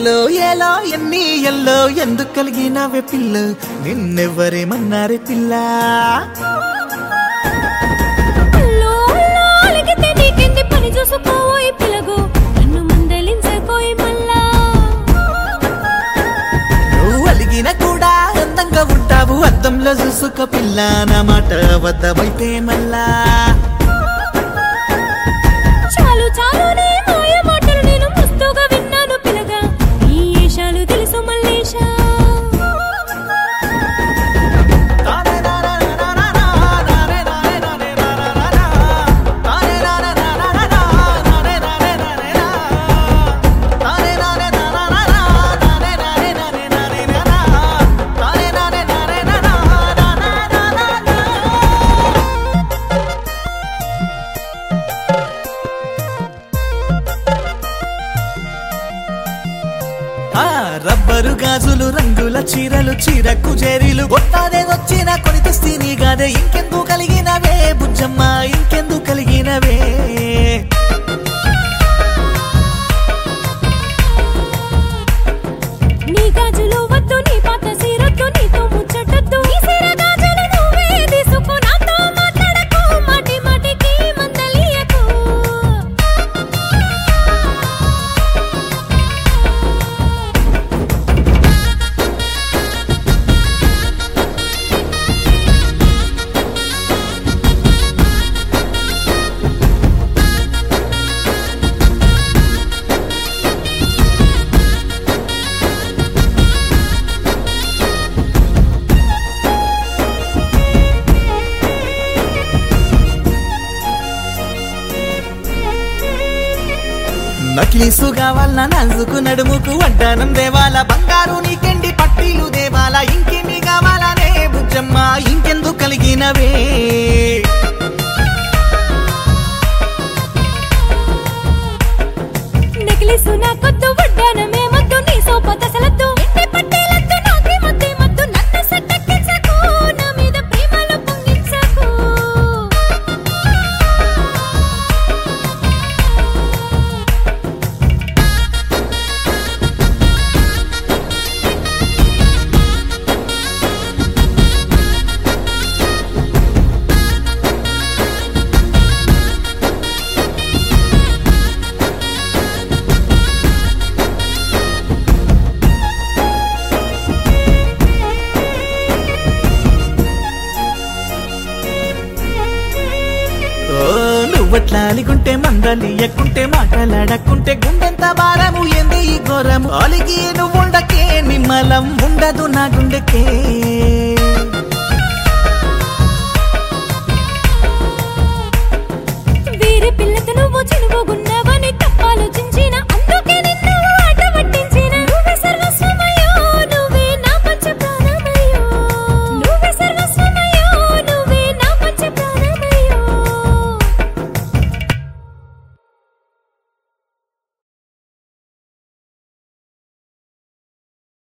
yellow ఏలో ఎన్ని yellow ఎందుకు కలిగినవే పిల్ల నిన్నెవ్వరేమన్నారే పిల్ల అల్లో అల్లో అలిగితే నీకెంది పని చూసుకోవోయ్ పిలగు నన్ను మందలించకోయ్ మళ్ళా నువ్వు అలిగిన కూడా అందంగా ఉంటావు అద్దంలో చూసుకో పిల్ల నా మాట వద్దమైతే మళ్ళా చాలు చాలు నీ మాయ మాటలు నేను మస్తుగా విన్నాను పిలగా ఈ ఏషాలు తెలుసు మల్లేషా ఆ రబ్బరు గాజులు రంగుల చీరలు చీరకు చేరీలు కొట్టాదే వచ్చిన కొని తెస్తీని గాదే ఇంకెందుకు కలిగినవే బుజ్జమ్మ ఇంకెందుకు కలిగినవే నీ గాజులు వద్దు నీ పాత సీరొద్దు నీతో ముచ్చటొద్దు ఈ సీర గాజులు నువ్వే తీసుకో నాతో మాట్లాడకు మాటి మాటికి మందలియకు నక్లీసు కావాల నాజుకు నడుముకు వడ్డానం దేవాల బంగారు నీకెండి పట్టీలు దేవాల ఇంకెన్ని కావాలనే బుజ్జమ్మ ఇంకెందుకు కలిగినవే నెక్లెస్ నాకొద్దు వడ్డానమే మద్దు నీ సోపత సలద్దు ఇంటి పట్టేలద్దు నాకే మద్దే మద్దు నన్ను సట్టెక్కించకు నా మీద ప్రేమలో పొంగించకు ఓ నువ్వట్లా అలిగుంటే మందలి ఎక్కుంటే మాటలాడకుంటే గుండెంత భారము ఏంది ఈ ఘోరము అలిగి నువ్వుండకే నిమ్మలం ఉండదు నా గుండెకే